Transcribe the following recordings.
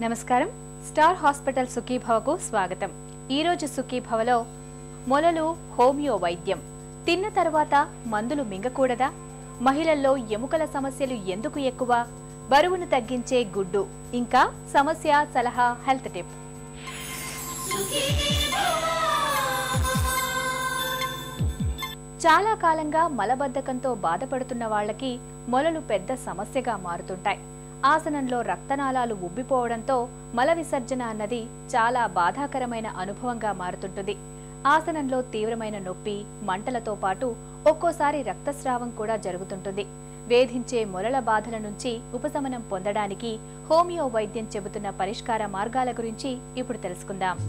నమస్కారం star hospital సుఖీభవకు స్వాగతం ఈరోజు సుఖీభవలో మొలలు హోమియో వైద్యం తిన్న తర్వాత మందులు మింగకూడదా మహిళల్లో ఎముకల సమస్యలు ఎందుకు ఎక్కువ బరువును తగ్గించే గుడ్డు ఇంకా సమస్య సలహా హెల్త్ టిప్ చాలా కాలంగా మలబద్ధకంతో బాధపడుతున్న వాళ్ళకి మొలలు పెద్ద సమస్యగా మారుతుంటాయి ఆసనంలో రక్తనాళాలు ఉబ్బిపోవడంతో మల విసర్జన అన్నది చాలా బాధాకరమైన అనుభవంగా మారుతుంటుంది ఆసనంలో తీవ్రమైన నొప్పి మంటలతో పాటు ఒక్కోసారి రక్తస్రావం కూడా జరుగుతుంటుంది వేధించే మొలల బాధల నుంచి ఉపశమనం పొందడానికి హోమియో వైద్యం చెబుతున్న పరిష్కార మార్గాల గురించి ఇప్పుడు తెలుసుకుందాం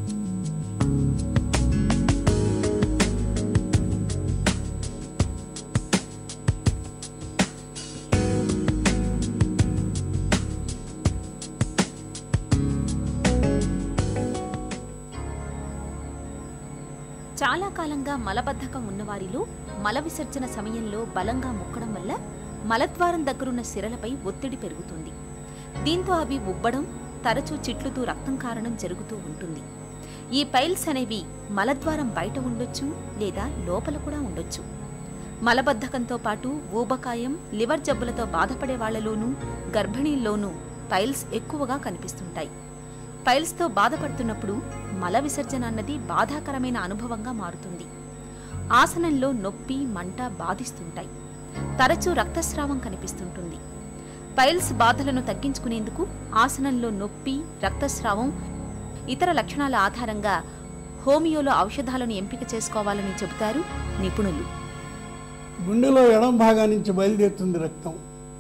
చాలా కాలంగా మలబద్ధకం ఉన్నవారిలో మల విసర్జన సమయంలో బలంగా మొక్కడం వల్ల మలద్వారం దగ్గరున్న సిరలపై ఒత్తిడి పెరుగుతుంది దీంతో అవి ఉబ్బడం తరచూ చిట్లుతూ రక్తం కారణం జరుగుతూ ఉంటుంది ఈ పైల్స్ అనేవి మలద్వారం బయట ఉండొచ్చు లేదా లోపల కూడా ఉండొచ్చు మలబద్ధకంతో పాటు ఊబకాయం లివర్ జబ్బులతో బాధపడే వాళ్లలోనూ గర్భిణీల్లోనూ పైల్స్ ఎక్కువగా కనిపిస్తుంటాయి పైల్స్తో బాధపడుతున్నప్పుడు మల విసర్జన అన్నది బాధాకరమైన అనుభవంగా మారుతుంది ఆసనంలో నొప్పి మంట బాధిస్తుంటాయి తరచూ రక్తస్రావం కనిపిస్తుంటుంది పైల్స్ బాధలను తగ్గించుకునేందుకు ఆసనంలో నొప్పి రక్తస్రావం ఇతర లక్షణాల ఆధారంగా హోమియోలో ఔషధాలను ఎంపిక చేసుకోవాలని చెబుతారు నిపుణులు గుండెలో ఎడం భాగం నుంచి బయలుదేరుతుంది రక్తం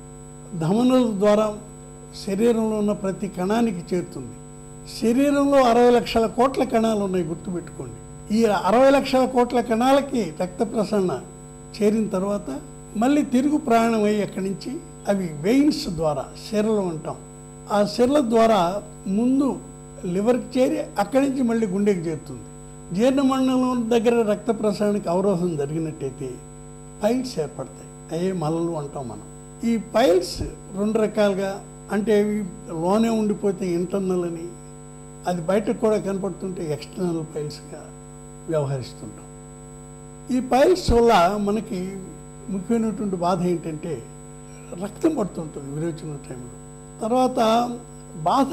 ధమనుల ద్వారా శరీరంలో ఉన్న ప్రతి కణానికి చేరుతుంది శరీరంలో అరవై లక్షల కోట్ల కణాలు ఉన్నాయి గుర్తుపెట్టుకోండి ఈ అరవై లక్షల కోట్ల కణాలకి రక్త ప్రసరణ చేరిన తర్వాత మళ్ళీ తిరుగు ప్రయాణం అయ్యి అక్కడి నుంచి అవి వెయిన్స్ ద్వారా సిరలు ఉంటాం ఆ సిరల ద్వారా ముందు లివర్కి చేరి అక్కడి నుంచి మళ్ళీ గుండెకి చేరుతుంది జీర్ణమండలం దగ్గర రక్త ప్రసరణకి అవరోధం జరిగినట్టయితే పైల్స్ ఏర్పడతాయి అయ్యే మలలు అంటాం మనం ఈ పైల్స్ రెండు రకాలుగా అంటే ఇవి లోనే ఉండిపోతే ఇంటర్నల్ అని అది బయటకు కూడా కనపడుతుంటే ఎక్స్టర్నల్ పైల్స్గా వ్యవహరిస్తుంటాం ఈ పైల్స్ వల్ల మనకి ముఖ్యమైనటువంటి బాధ ఏంటంటే రక్తం పడుతుంటుంది విరోచన టైంలో తర్వాత బాధ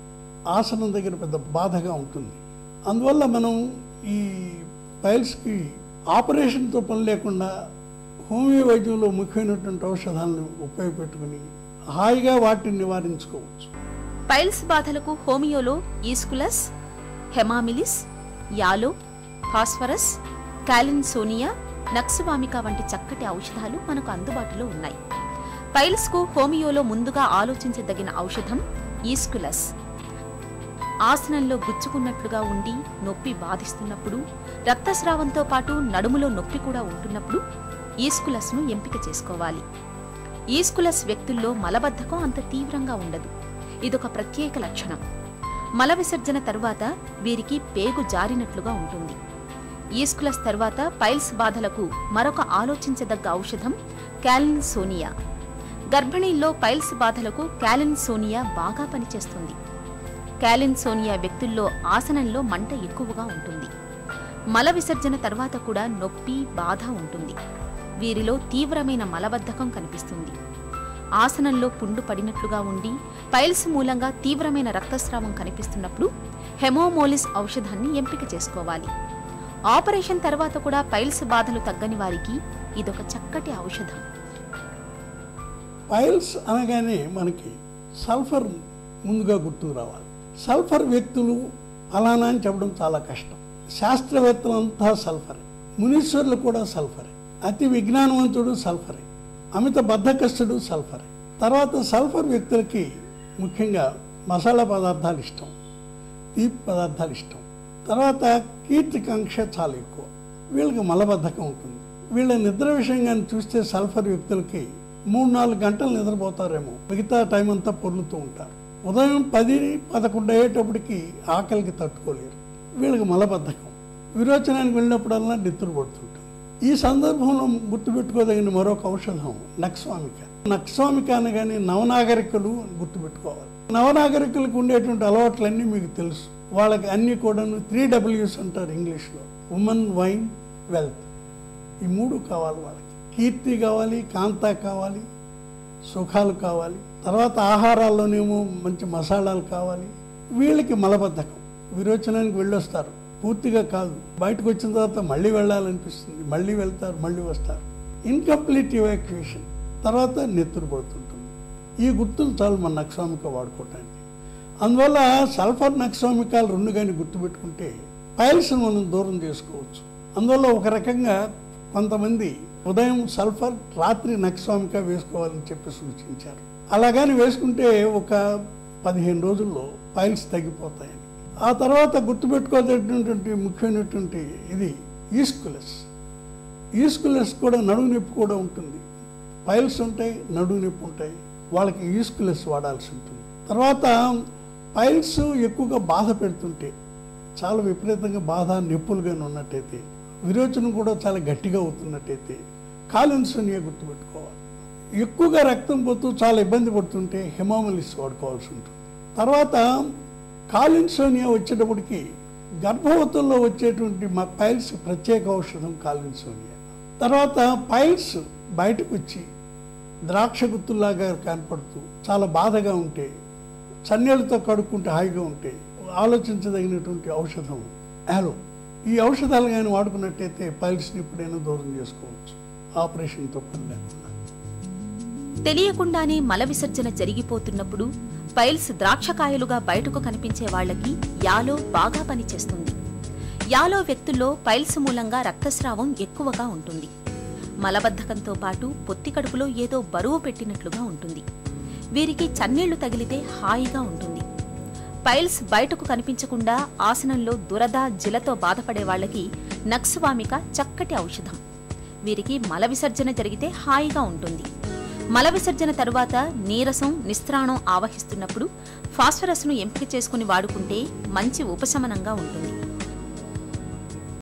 ఆసనం దగ్గర పెద్ద బాధగా ఉంటుంది అందువల్ల మనం ఈ పైల్స్కి ఆపరేషన్తో పని లేకుండా హోమియో వైద్యంలో ముఖ్యమైనటువంటి ఔషధాలను ఉపయోగపెట్టుకుని హాయిగా వాటిని నివారించుకోవచ్చు పైల్స్ బాధలకు హోమియోలో ఈస్కులస్ హెమామిలిస్ యాలో ఫాస్ఫరస్ కాలిన్సోనియా నక్సువామిక వంటి చక్కటి ఔషధాలు మనకు అందుబాటులో ఉన్నాయి పైల్స్కు హోమియోలో ముందుగా ఆలోచించదగిన ఔషధం ఈస్కులస్ ఆసనంలో గుచ్చుకున్నట్లుగా ఉండి నొప్పి బాధిస్తున్నప్పుడు రక్తస్రావంతో పాటు నడుములో నొప్పి కూడా ఉంటున్నప్పుడు ఈస్కులస్ను ఎంపిక చేసుకోవాలి ఈస్కులస్ వ్యక్తుల్లో మలబద్ధకం అంత తీవ్రంగా ఉండదు ఇదొక ప్రత్యేక లక్షణం మల విసర్జన తరువాత వీరికి పేగు జారినట్లుగా ఉంటుంది ఈస్కులస్ తరువాత పైల్స్ బాధలకు మరొక ఆలోచించదగ్గ ఔషధం క్యాలిన్ సోనియా గర్భిణీల్లో పైల్స్ బాధలకు క్యాలిన్ సోనియా బాగా పనిచేస్తుంది క్యాలిన్ సోనియా వ్యక్తుల్లో ఆసనంలో మంట ఎక్కువగా ఉంటుంది మల విసర్జన తర్వాత కూడా నొప్పి బాధ ఉంటుంది వీరిలో తీవ్రమైన మలబద్ధకం కనిపిస్తుంది ఆసనంలో పుండు పడినట్లుగా ఉండి పైల్స్ మూలంగా తీవ్రమైన రక్తస్రావం కనిపిస్తున్నప్పుడు హెమోమోలిస్ ఔషధాన్ని ఎంపిక చేసుకోవాలి ఆపరేషన్ తర్వాత కూడా పైల్స్ బాధలు తగ్గని వారికి ఇదొక చక్కటి ఔషధం పైల్స్ అనగానే మనకి సల్ఫర్ ముందుగా గుర్తుకు రావాలి సల్ఫర్ వ్యక్తులు ఫలానా అని చెప్పడం చాలా కష్టం శాస్త్రవేత్తలంతా సల్ఫరే మునీశ్వరులు కూడా సల్ఫరే అతి విజ్ఞానవంతుడు సల్ఫరే అమిత బద్ధకస్తుడు సల్ఫరే తర్వాత సల్ఫర్ వ్యక్తులకి ముఖ్యంగా మసాలా పదార్థాలు ఇష్టం తీపి పదార్థాలు ఇష్టం తర్వాత కీర్తికాంక్ష చాలా ఎక్కువ వీళ్ళకి మలబద్ధకం ఉంటుంది వీళ్ళ నిద్ర విషయంగా చూస్తే సల్ఫర్ వ్యక్తులకి మూడు నాలుగు గంటలు నిద్రపోతారేమో మిగతా టైం అంతా పొర్లుతూ ఉంటారు ఉదయం పది పదకొండు అయ్యేటప్పటికి ఆకలికి తట్టుకోలేరు వీళ్ళకి మలబద్ధకం విరోచనానికి వెళ్ళినప్పుడల్లా నిద్ర పడుతుంటుంది ఈ సందర్భంలో గుర్తుపెట్టుకోదగిన మరొక ఔషధం నక్స్వామిక నక్స్వామిక అనగానే నవనాగరికులు అని గుర్తుపెట్టుకోవాలి నవనాగరికులకు ఉండేటువంటి అలవాట్లన్నీ మీకు తెలుసు వాళ్ళకి అన్ని కూడాను త్రీ డబ్ల్యూస్ అంటారు ఇంగ్లీష్లో ఉమెన్ వైన్ వెల్త్ ఈ మూడు కావాలి వాళ్ళకి కీర్తి కావాలి కాంత కావాలి సుఖాలు కావాలి తర్వాత ఆహారాల్లోనేమో మంచి మసాలాలు కావాలి వీళ్ళకి మలబద్ధకం విరోచనానికి వెళ్ళొస్తారు పూర్తిగా కాదు బయటకు వచ్చిన తర్వాత మళ్ళీ వెళ్ళాలనిపిస్తుంది మళ్ళీ వెళ్తారు మళ్ళీ వస్తారు ఇన్కంప్లీట్ ఇవాక్యుయేషన్ తర్వాత నెత్తురు పడుతుంటుంది ఈ గుర్తులు చాలు మన నక్స్వామిక వాడుకోవటానికి అందువల్ల సల్ఫర్ నక్స్వామికాలు రెండు కానీ గుర్తుపెట్టుకుంటే పైల్స్ను మనం దూరం చేసుకోవచ్చు అందువల్ల ఒక రకంగా కొంతమంది ఉదయం సల్ఫర్ రాత్రి నక్స్వామిక వేసుకోవాలని చెప్పి సూచించారు అలాగని వేసుకుంటే ఒక పదిహేను రోజుల్లో పైల్స్ తగ్గిపోతాయని ఆ తర్వాత గుర్తుపెట్టుకోవాల్సినటువంటి ముఖ్యమైనటువంటి ఇది ఈస్కులస్ ఈస్కులస్ కూడా నడుము నొప్పి కూడా ఉంటుంది పైల్స్ ఉంటాయి నడుము నొప్పి ఉంటాయి వాళ్ళకి ఈస్కులస్ వాడాల్సి ఉంటుంది తర్వాత పైల్స్ ఎక్కువగా బాధ పెడుతుంటే చాలా విపరీతంగా బాధ నొప్పులుగానే ఉన్నట్టయితే విరోచనం కూడా చాలా గట్టిగా అవుతున్నట్టయితే కాలిన్సోనియా గుర్తుపెట్టుకోవాలి ఎక్కువగా రక్తం పోతూ చాలా ఇబ్బంది పడుతుంటే హెమామలిస్ వాడుకోవాల్సి ఉంటుంది తర్వాత కాలిన్సోనియా వచ్చేటప్పటికి గర్భవతుల్లో వచ్చేటువంటి మా పైల్స్ ప్రత్యేక ఔషధం కాలిన్సోనియా తర్వాత పైల్స్ బయటకు వచ్చి ద్రాక్ష గుత్తుల్లాగా కనపడుతూ చాలా బాధగా ఉంటే చన్నీళ్ళతో కడుక్కుంటే హాయిగా ఉంటే ఆలోచించదగినటువంటి ఔషధం యాలో ఈ ఔషధాలు కానీ వాడుకున్నట్టయితే పైల్స్ని ఎప్పుడైనా దూరం చేసుకోవచ్చు ఆపరేషన్తో పని లేకుండా తెలియకుండానే మల విసర్జన జరిగిపోతున్నప్పుడు పైల్స్ ద్రాక్షకాయలుగా బయటకు కనిపించే వాళ్ళకి యాలో బాగా పనిచేస్తుంది యాలో వ్యక్తుల్లో పైల్స్ మూలంగా రక్తస్రావం ఎక్కువగా ఉంటుంది మలబద్ధకంతో పాటు పొత్తి కడుపులో ఏదో బరువు పెట్టినట్లుగా ఉంటుంది వీరికి చన్నీళ్లు తగిలితే హాయిగా ఉంటుంది పైల్స్ బయటకు కనిపించకుండా ఆసనంలో దురద జిలతో బాధపడే వాళ్ళకి నక్సువామిక చక్కటి ఔషధం వీరికి మల విసర్జన జరిగితే హాయిగా ఉంటుంది మల విసర్జన తరువాత నీరసం నిస్త్రాణం ఆవహిస్తున్నప్పుడు ఫాస్ఫరస్ను ఎంపిక చేసుకుని వాడుకుంటే మంచి ఉపశమనంగా ఉంటుంది